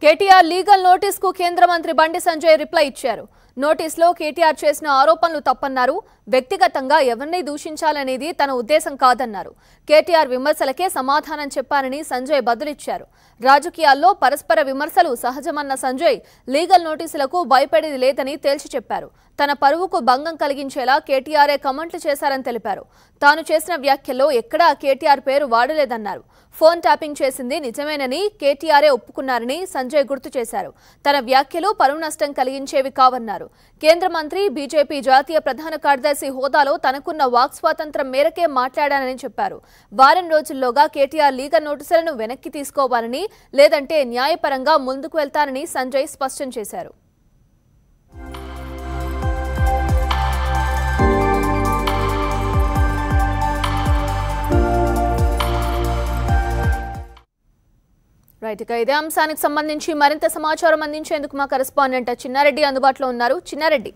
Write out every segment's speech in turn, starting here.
KTR legal notice కు కేంద్ర మంత్రి బండి సంజయ్ రిప్లై ఇచ్చారు నోటీసులో కేటీఆర్ చేసిన ఆరోపణలు తప్పన్నారు వ్యక్తిగతంగా ఎవరిని దూషించాలనేది తన ఉద్దేశం కాదన్నారు కేటీఆర్ విమర్శలకే సమాధానం చెప్పారని సంజయ్ బదులిచ్చారు రాజకీయాల్లో పరస్పర విమర్శలు సహజమన్న సంజయ్ లీగల్ నోటీసులకు భయపడేది లేదని తేల్చి చెప్పారు తన పరువుకు భంగం కలిగించేలా కేటీఆర్ఏ కమెంట్లు చేశారని తెలిపారు తాను చేసిన వ్యాఖ్యల్లో ఎక్కడా కేటీఆర్ పేరు వాడలేదన్నారు ఫోన్ ట్యాపింగ్ చేసింది నిజమేనని కేటీఆర్ఏ ఒప్పుకున్నారని సంజయ్ గుర్తు చేశారు తన వ్యాఖ్యలు పరువు నష్టం కలిగించేవి కావన్నారు కేంద్ర మంత్రి బీజేపీ జాతీయ ప్రధాన కార్యదర్శి హోదాలో తనకున్న వాక్ స్వాతంత్రం మేరకే మాట్లాడానని చెప్పారు వారం రోజుల్లోగా కేటీఆర్ లీగల్ నోటీసులను వెనక్కి తీసుకోవాలని లేదంటే న్యాయపరంగా ముందుకు వెళ్తారని సంజయ్ స్పష్టం చేశారు రైట్ ఇక ఇదే అంశానికి సంబంధించి మరింత సమాచారం అందించేందుకు మా కరెస్పాండెంట్ చిన్నారెడ్డి అందుబాటులో ఉన్నారు చిన్నారెడ్డి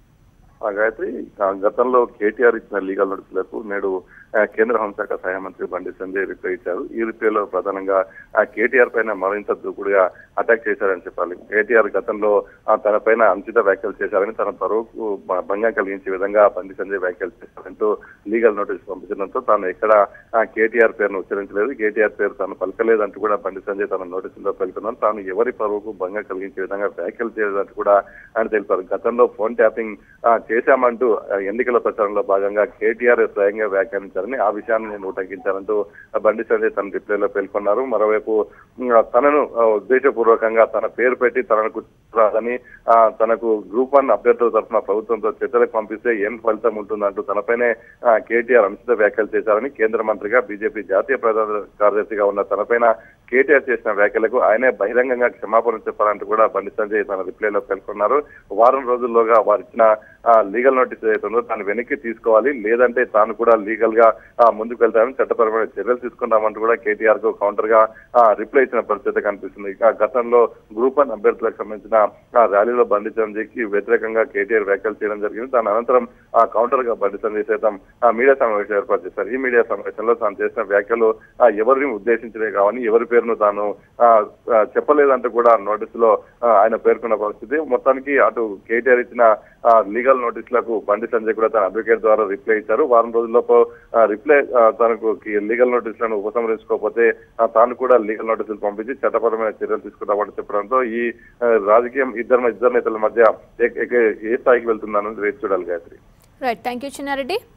ఆ గాయత్రి ఆ గతంలో కేటీఆర్ ఇచ్చిన లీగల్ నోటీసులకు నేడు ఆ, కేంద్ర హోంశాఖ సహాయ మంత్రి బండి సంజయ్ రిప్లై ఇచ్చారు ఈ రిప్లైలో ప్రధానంగా ఆ కేటీఆర్ పైన మరింత దూకుడుగా అటాక్ చేశారని చెప్పాలి కేటీఆర్ గతంలో ఆ, తన పైన అంచిత వ్యాఖ్యలు చేశారని తన పరువుకు భ- భంగం కలిగించే విధంగా బండి సంజయ్ వ్యాఖ్యలు చేశారంటూ లీగల్ నోటీస్ పంపించడంతో తాను ఎక్కడ ఆ, కేటీఆర్ పేరును ఉచ్చరించలేదు కేటీఆర్ పేరు తాను పలకలేదంటూ కూడా బండి సంజయ్ తన నోటీసులో పేర్కొన్నారు తాను ఎవరి పరువుకు భంగం కలిగించే విధంగా వ్యాఖ్యలు చేయలేదంటూ కూడా ఆయన తెలిపారు గతంలో ఫోన్ ట్యాపింగ్ ఆ, చేశామంటూ ఆ, ఎన్నికల ప్రచారంలో భాగంగా కేటీఆర్ స్వయంగా వ్యాఖ్యానించారని ఆ విషయాన్ని నేను ఉటంకించానంటూ ఆ, బండి సంజయ్ తన రిప్లైలో పేర్కొన్నారు మరోవైపు ఉమ్, ఆ, తనను ఆ, ఉద్దేశపూర్వకంగా తన పేరు పెట్టి తనకు రాదని ఆ, తనకు గ్రూప్ వన్ అభ్యర్థుల తరఫున ప్రభుత్వంతో చర్చలకు పంపిస్తే ఏం ఫలితం ఉంటుందంటూ తనపైనే ఆ, కేటీఆర్ అనుచిత వ్యాఖ్యలు చేశారని కేంద్ర మంత్రిగా బీజేపీ జాతీయ ప్రధాన కార్యదర్శిగా ఉన్న తనపైన కేటీఆర్ చేసిన వ్యాఖ్యలకు ఆయనే బహిరంగంగా క్షమాపణ చెప్పాలంటూ కూడా బండి సంజయ్ తన రిప్లైలో పేర్కొన్నారు వారం రోజుల్లోగా వారిచ్చిన లీగల్ నోటీస్ ఏదైతే ఉందో దాన్ని వెనక్కి తీసుకోవాలి లేదంటే తాను కూడా లీగల్ గా ఆ, ముందుకు వెళ్తామని చట్టపరమైన చర్యలు తీసుకుంటామంటూ కూడా కేటీఆర్ కు కౌంటర్ గా రిప్లై ఇచ్చిన పరిస్థితి కనిపిస్తుంది ఇక గతంలో గ్రూప్ వన్ అభ్యర్థులకు సంబంధించిన ఆ, ర్యాలీలో బండి సంజయ్కి వ్యతిరేకంగా కేటీఆర్ వ్యాఖ్యలు చేయడం జరిగింది దాని అనంతరం ఆ కౌంటర్ గా బండి సంజయ్ సైతం ఆ, మీడియా సమావేశం ఏర్పాటు చేశారు ఈ మీడియా సమావేశంలో తాను చేసిన వ్యాఖ్యలు ఆ, ఎవరిని ఉద్దేశించినవి కావని ఎవరి పేరును తాను ఆ, ఆ, చెప్పలేదంటూ కూడా నోటీసులో ఆ, ఆయన పేర్కొన్న పరిస్థితి మొత్తానికి అటు కేటీఆర్ ఇచ్చిన లీగల్ నోటీసులకు బండి సంజయ్ కూడా తన అడ్వకేట్ ద్వారా రిప్లై ఇచ్చారు వారం రోజుల్లోపు ఆ, రిప్లై ఆ, తనకు లీగల్ నోటీసులను ఉపసంహరించుకోకపోతే ఆ, తాను కూడా లీగల్ నోటీసులు పంపించి చట్టపరమైన చర్యలు తీసుకుంటామని చెప్పడంతో ఈ ఆ, రాజకీయం ఇద్దరు ఇద్దరు నేతల మధ్య ఏ- ఏ- ఏ స్థాయికి వెళ్తుందన్నది వేచి చూడాలి Gayatri right thank you Chinna Reddy